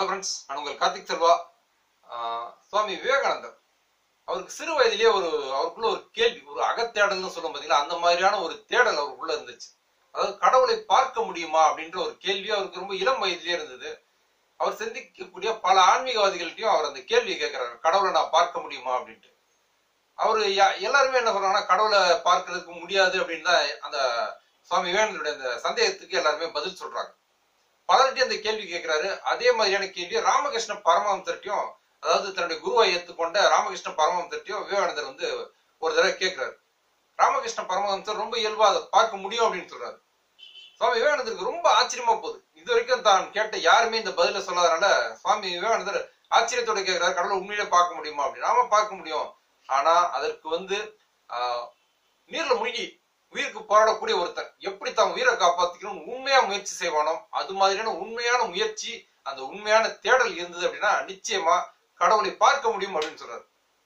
friends நான் உங்கள் கார்த்திக் செல்வா ஆஹ் சுவாமி விவேகானந்தர் அவருக்கு சிறு வயதிலேயே ஒரு அவருக்குள்ள ஒரு கேள்வி ஒரு அகத்தேடல்னு சொல்லும் பார்த்தீங்களா அந்த மாதிரியான ஒரு தேடல் அவருக்குள்ள இருந்துச்சு அதாவது கடவுளை பார்க்க முடியுமா அப்படின்ற ஒரு கேள்வி அவருக்கு ரொம்ப இளம் வயதிலே இருந்தது அவர் சிந்திக்கக்கூடிய பல ஆன்மீகவாதிகள்ட்டையும் அவர் அந்த கேள்வி கேட்கிறாரு கடவுளை நான் பார்க்க முடியுமா அப்படின்ட்டு அவரு யா- எல்லாருமே என்ன சொல்றாங்கன்னா கடவுளை பார்க்கறதுக்கு முடியாது அப்படின்னு தான் அந்த சுவாமி விவேகானந்தருடைய அந்த சந்தேகத்துக்கு எல்லாருமே பதில் சொல்றாங்க பலர்கிட்டயும் அந்த கேள்வி கேட்கிறாரு அதே மாதிரியான கேள்வி ராமகிருஷ்ண பரமஹம்சர்ட்டையும் அதாவது தன்னுடைய குருவை ஏற்றுக்கொண்ட ராமகிருஷ்ண பரமஹம்சர்ட்டையும் விவேகானந்தர் வந்து ஒரு தடவை கேட்கிறாரு ராமகிருஷ்ண பரமஹம்சர் ரொம்ப இயல்பா அதை பார்க்க முடியும் அப்படின்னு சொல்றாரு சுவாமி விவேகானந்தருக்கு ரொம்ப ஆச்சரியமா போகுது இது வரைக்கும் தான் கேட்ட யாருமே இந்த பதில சொல்லாதனால சுவாமி விவேகானந்தர் ஆச்சரியத்தோட கேட்கிறாரு கடவுளை உண்மையிலே பார்க்க முடியுமா அப்படின்னு ஆமா பார்க்க முடியும் ஆனா அதற்கு வந்து ஆஹ், நீர்ல முழுகி உயிருக்கு போராடக்கூடிய ஒருத்தன் எப்படி தான் உயிரை காப்பாத்திக்கணும் உண்மையா முயற்சி செய்வானோ அது மாதிரியான உண்மையான முயற்சி அந்த உண்மையான தேடல் இருந்தது அப்படின்னா நிச்சயமா கடவுளை பார்க்க முடியும் அப்படின்னு சொல்றாரு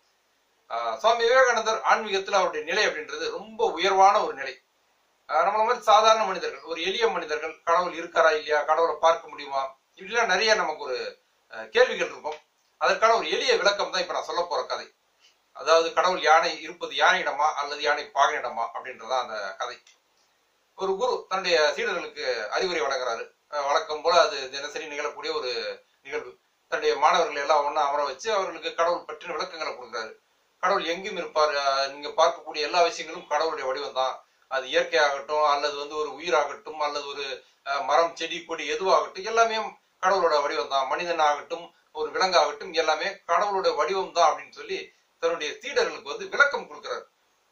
ஆஹ், சுவாமி விவேகானந்தர் ஆன்மீகத்துல அவருடைய நிலை அப்படின்றது ரொம்ப உயர்வான ஒரு நிலை ஆஹ், நம்மள மாதிரி சாதாரண மனிதர்கள் ஒரு எளிய மனிதர்கள் கடவுள் இருக்காரா இல்லையா கடவுளை பார்க்க முடியுமா இப்படிலாம் நிறைய நமக்கு ஒரு ஆஹ், கேள்விகள் இருக்கும் அதற்கான ஒரு எளிய விளக்கம் தான் இப்ப நான் சொல்ல போற கதை அதாவது கடவுள் யானை இருப்பது யானையிடமா அல்லது யானை பாகனிடமா அப்படின்றதான் அந்த கதை ஒரு குரு தன்னுடைய சீடர்களுக்கு அறிவுரை வழங்குறாரு அஹ் வழக்கம் போல அது தினசரி நிகழக்கூடிய ஒரு நிகழ்வு தன்னுடைய மாணவர்களை எல்லாம் ஒண்ணா அமர வச்சு அவர்களுக்கு கடவுள் பற்றின விளக்கங்களை கொடுக்குறாரு கடவுள் எங்கும் இருப்பார் அஹ் நீங்க பார்க்கக்கூடிய எல்லா விஷயங்களும் கடவுளுடைய வடிவம் தான் அது இயற்கையாகட்டும் அல்லது வந்து ஒரு உயிராகட்டும் அல்லது ஒரு அஹ், மரம் செடி கொடி எதுவாகட்டும் எல்லாமே கடவுளோட வடிவம் தான் மனிதன் ஆகட்டும் ஒரு விலங்காகட்டும் எல்லாமே கடவுளோட வடிவம் தான் அப்படின்னு சொல்லி தன்னுடைய சீடர்களுக்கு வந்து விளக்கம் கொடுக்கிறார்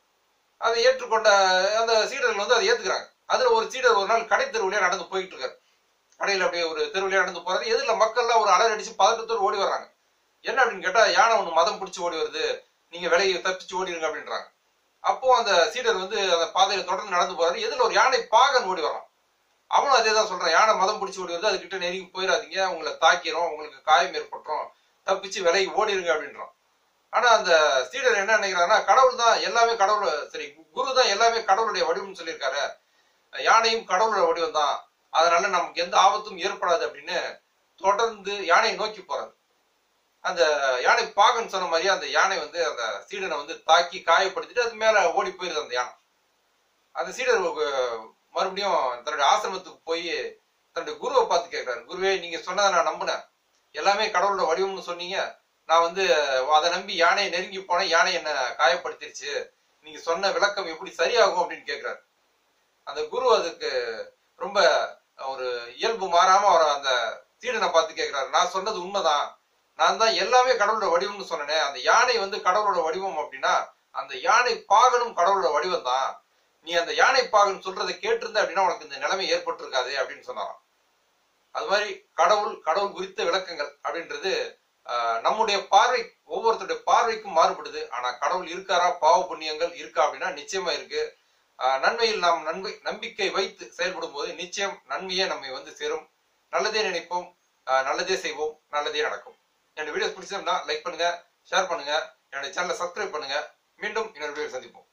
அதை ஏற்றுக்கொண்ட அந்த சீடர்கள் வந்து அதை ஏத்துக்கிறாங்க அதுல ஒரு சீடர் ஒரு நாள் கடை தெருவிலே நடந்து போயிட்டு இருக்காரு கடையில அப்படியே ஒரு தெருவிலே நடந்து போறது எதிரில மக்கள்லாம் ஒரு அலர் அடிச்சு பதட்டத்தோடு ஓடி வர்றாங்க என்ன அப்படின்னு கேட்டா யானை ஒண்ணு மதம் பிடிச்சு ஓடி வருது நீங்க விலையை தப்பிச்சு ஓடிடுங்க அப்படின்றாங்க அப்போ அந்த சீடர் வந்து அந்த பாதையில தொடர்ந்து நடந்து போறாரு எதிரில் ஒரு யானை பாகன் ஓடி வரான் அவனும் அதே தான் சொல்றான் யானை மதம் பிடிச்சு ஓடி வருது அதுகிட்ட நெருங்கி போயிடாதீங்க உங்களை தாக்கிறோம் உங்களுக்கு காயம் ஏற்பட்டுரும் தப்பிச்சு விலைக்கு ஓடிடுங்க அப்படின்றான் ஆனா அந்த சீடர் என்ன நினைக்கிறாங்கன்னா கடவுள் தான் எல்லாமே கடவுள் சரி குரு தான் எல்லாமே கடவுளுடைய வடிவம்னு சொல்லியிருக்காரு யானையும் கடவுளோட வடிவம் தான் அதனால நமக்கு எந்த ஆபத்தும் ஏற்படாது அப்படின்னு தொடர்ந்து யானையை நோக்கி போறாரு அந்த யானை பாகன் சொன்ன மாதிரியே அந்த யானை வந்து அந்த சீடனை வந்து தாக்கி காயப்படுத்திட்டு அது மேல ஓடி போயிருது அந்த யானை அந்த சீடர் ஒரு- மறுபடியும் தன்னுடைய ஆசிரமத்துக்கு போய் தன்னுடைய குருவை பார்த்து கேட்கிறாரு குருவே நீங்க சொன்னதை நான் நம்பினேன் எல்லாமே கடவுளோட வடிவம்னு சொன்னீங்க நான் வந்து அதை நம்பி யானையை நெருங்கி போனேன் யானை என்ன காயப்படுத்திருச்சு நீங்க சொன்ன விளக்கம் எப்படி சரியாகும் அப்படின்னு கேட்கிறாரு அந்த குரு அதுக்கு ரொம்ப ஒரு இயல்பு மாறாம அவர் அந்த சீடனை பார்த்து கேட்கிறாரு நான் சொன்னது உண்மைதான் நான் தான் எல்லாமே கடவுளோட வடிவம்னு சொன்னேனே அந்த யானை வந்து கடவுளோட வடிவம் அப்படின்னா அந்த யானை பாகனும் கடவுளோட வடிவம் தான் நீ அந்த யானை பாகன் சொல்றதை கேட்டிருந்த அப்படின்னா உனக்கு இந்த நிலைமை ஏற்பட்டிருக்காது அப்படின்னு சொன்னாராம் அது மாதிரி கடவுள் கடவுள் குறித்த விளக்கங்கள் அப்படின்றது ஆஹ், நம்முடைய பார்வை ஒவ்வொருத்தருடைய பார்வைக்கும் மாறுபடுது ஆனா கடவுள் இருக்காரா பாவ புண்ணியங்கள் இருக்கா அப்படின்னா நிச்சயமா இருக்கு ஆஹ், நன்மையில் நாம் நன்மை நம்பிக்கை வைத்து செயல்படும் போது நிச்சயம் நன்மையே நம்மை வந்து சேரும் நல்லதே நினைப்போம் ஆஹ், நல்லதே செய்வோம் நல்லதே நடக்கும் என்னோட வீடியோஸ் பிடிச்சதுன்னா லைக் பண்ணுங்க ஷேர் பண்ணுங்க என்னோட சேனலை சப்ஸ்கிரைப் பண்ணுங்க மீண்டும் இன்னொரு வீடியோ சந்திப்போம்